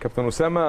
كابتن اسامه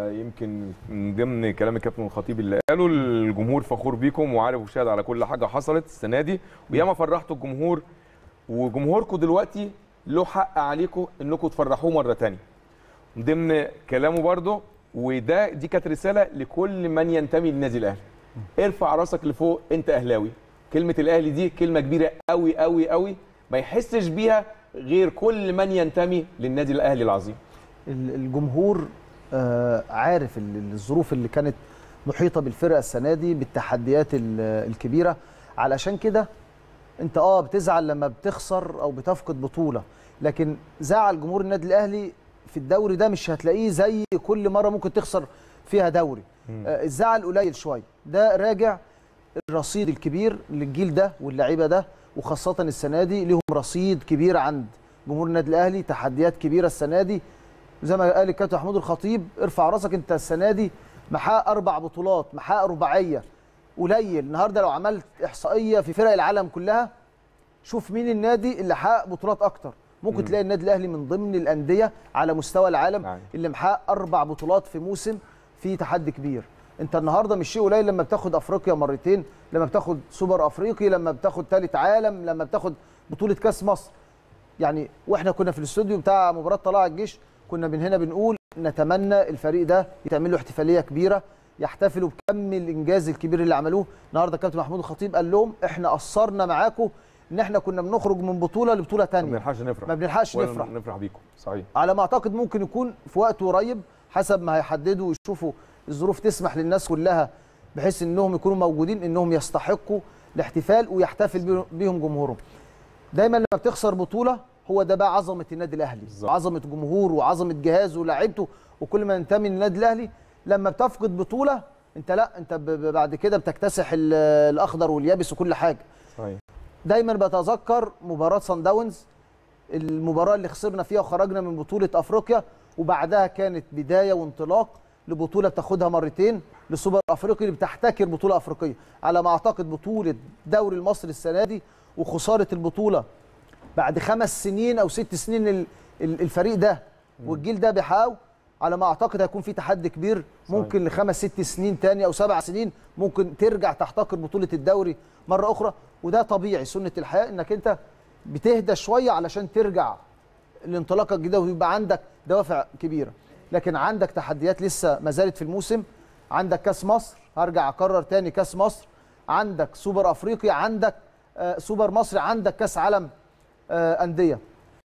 يمكن من ضمن كلام الكابتن الخطيب اللي قاله الجمهور فخور بيكم وعارف وشاهد على كل حاجه حصلت السنه دي وياما فرحتوا الجمهور وجمهوركم دلوقتي له حق عليكم انكم تفرحوه مره ثانيه من ضمن كلامه برده وده دي كانت رساله لكل من ينتمي للنادي الاهلي ارفع راسك لفوق انت اهلاوي كلمه الاهلي دي كلمه كبيره قوي قوي قوي ما يحسش بيها غير كل من ينتمي للنادي الاهلي العظيم ال- الجمهور آه، عارف ال- الظروف اللي كانت محيطه بالفرقه السنه دي بالتحديات ال- الكبيره علشان كده انت اه بتزعل لما بتخسر او بتفقد بطوله لكن زعل جمهور النادي الاهلي في الدوري ده مش هتلاقيه زي كل مره ممكن تخسر فيها دوري آه الزعل قليل شويه ده راجع الرصيد الكبير للجيل ده واللعيبه ده وخاصه السنه دي ليهم رصيد كبير عند جمهور النادي الاهلي تحديات كبيره السنه دي زي ما قال الكابتن محمود الخطيب ارفع راسك انت السنه دي محقق اربع بطولات محقق رباعيه قليل النهارده لو عملت احصائيه في فرق العالم كلها شوف مين النادي اللي حقق بطولات اكتر ممكن تلاقي النادي الاهلي من ضمن الانديه على مستوى العالم يعني. اللي محقق اربع بطولات في موسم في تحدي كبير انت النهارده مش شيء قليل لما بتاخد افريقيا مرتين لما بتاخد سوبر افريقي لما بتاخد ثالث عالم لما بتاخد بطوله كاس مصر يعني واحنا كنا في الاستوديو بتاع مباراه طلائع الجيش كنا من هنا بنقول نتمنى الفريق ده يتعمل له احتفاليه كبيره يحتفلوا بكم الانجاز الكبير اللي عملوه النهارده كابتن محمود الخطيب قال لهم احنا قصرنا معاكم ان احنا كنا بنخرج من بطوله لبطوله ما ثانيه بنلحقش نفرح ما بنلحقش ولا نفرح. نفرح بيكم صحيح على ما اعتقد ممكن يكون في وقت قريب حسب ما هيحددوا ويشوفوا الظروف تسمح للناس كلها بحيث انهم يكونوا موجودين انهم يستحقوا الاحتفال ويحتفل بيه- بيهم جمهورهم. دايما لما بتخسر بطوله هو ده بقى عظمه النادي الاهلي بالظبط. عظمه جمهوره وعظمه جهازه ولاعيبته وكل ما ينتمي للنادي الاهلي لما بتفقد بطوله انت لا انت ب- ب- بعد كده بتكتسح ال- الاخضر واليابس وكل حاجه. صحيح دايما بتذكر مباراه سان داونز المباراه اللي خسرنا فيها وخرجنا من بطوله افريقيا وبعدها كانت بدايه وانطلاق لبطوله بتاخدها مرتين لسوبر افريقي اللي بتحتكر بطوله افريقيه على ما اعتقد بطوله دوري المصري السنه دي وخساره البطوله بعد خمس سنين او ست سنين ال- ال- الفريق ده والجيل ده بيحققوا على ما اعتقد هيكون في تحدي كبير ممكن لخمس ست سنين تاني او سبع سنين ممكن ترجع تحتكر بطوله الدوري مره اخرى وده طبيعي سنه الحياه انك انت بتهدى شويه علشان ترجع الانطلاقه الجديده ويبقى عندك دوافع كبيره لكن عندك تحديات لسه ما زالت في الموسم عندك كاس مصر هرجع اكرر تاني كاس مصر عندك سوبر افريقيا عندك آه، سوبر مصري عندك كاس عالم آه، انديه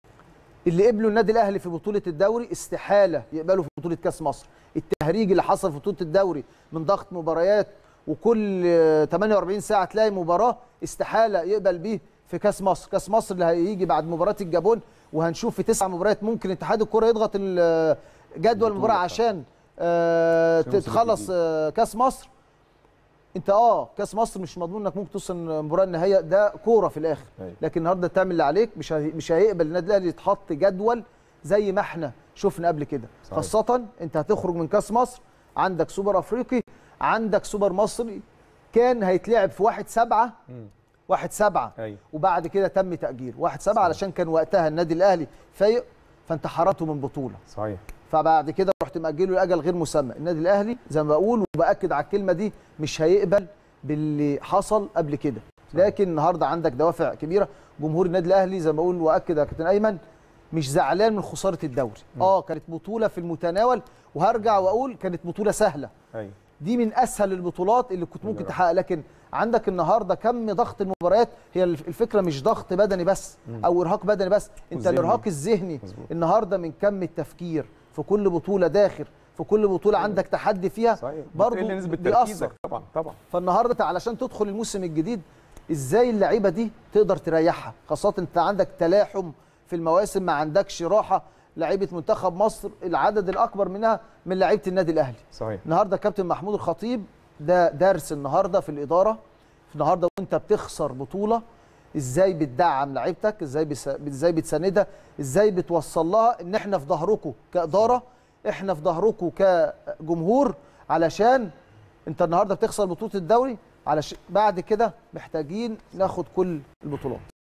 اللي قبلوا النادي الاهلي في بطوله الدوري استحاله يقبلوا في بطوله كاس مصر التهريج اللي حصل في بطوله الدوري من ضغط مباريات وكل آه، 48 ساعه تلاقي مباراه استحاله يقبل بيه في كاس مصر كاس مصر اللي هيجي بعد مباراه الجابون وهنشوف في تسع مباريات ممكن اتحاد الكره يضغط ال- جدول المباراه عشان آه، عشان الموسم تخلص الجديد. آه، كاس مصر انت اه كاس مصر مش مضمون انك ممكن توصل مباراه النهائيه ده كوره في الاخر أيوة. لكن النهارده تعمل اللي عليك مش هي- مش هيقبل النادي الاهلي يتحط جدول زي ما احنا شفنا قبل كده صحيح. خاصه انت هتخرج من كاس مصر عندك سوبر افريقي عندك سوبر مصري كان هيتلعب في 1 7 1 7 ايوه وبعد كده تم تاجيل 1 7 علشان كان وقتها النادي الاهلي فايق فانت حرمته من بطوله صحيح فبعد كده رحت مأجله لاجل غير مسمى النادي الاهلي زي ما بقول وباكد على الكلمه دي مش هيقبل باللي حصل قبل كده لكن النهارده عندك دوافع كبيره جمهور النادي الاهلي زي ما بقول واكد يا كابتن ايمن مش زعلان من خساره الدوري اه كانت بطوله في المتناول وهرجع واقول كانت بطوله سهله ايوه دي من اسهل البطولات اللي كنت ممكن تحقق لكن عندك النهارده كم ضغط المباريات هي الفكره مش ضغط بدني بس او ارهاق بدني بس انت وذهني. الارهاق الذهني مظبوط. النهارده من كم التفكير في كل بطوله داخل في كل بطوله عندك تحدي فيها صحيح برضه بتقل نسبه بيأثر تركيزك طبعا طبعا فالنهارده انت علشان تدخل الموسم الجديد ازاي اللعيبه دي تقدر تريحها خاصه انت عندك تلاحم في المواسم ما عندكش راحه لعيبه منتخب مصر العدد الاكبر منها من لعيبه النادي الاهلي صحيح النهارده كابتن محمود الخطيب ده درس النهارده في الاداره النهارده وانت بتخسر بطوله ازاي بتدعم لعيبتك ازاي بس... ازاي بتساندها ازاي بتوصل لها ان احنا في ظهركم كاداره احنا في ظهركم كجمهور علشان انت النهارده بتخسر بطوله الدوري علشان بعد كده محتاجين ناخد كل البطولات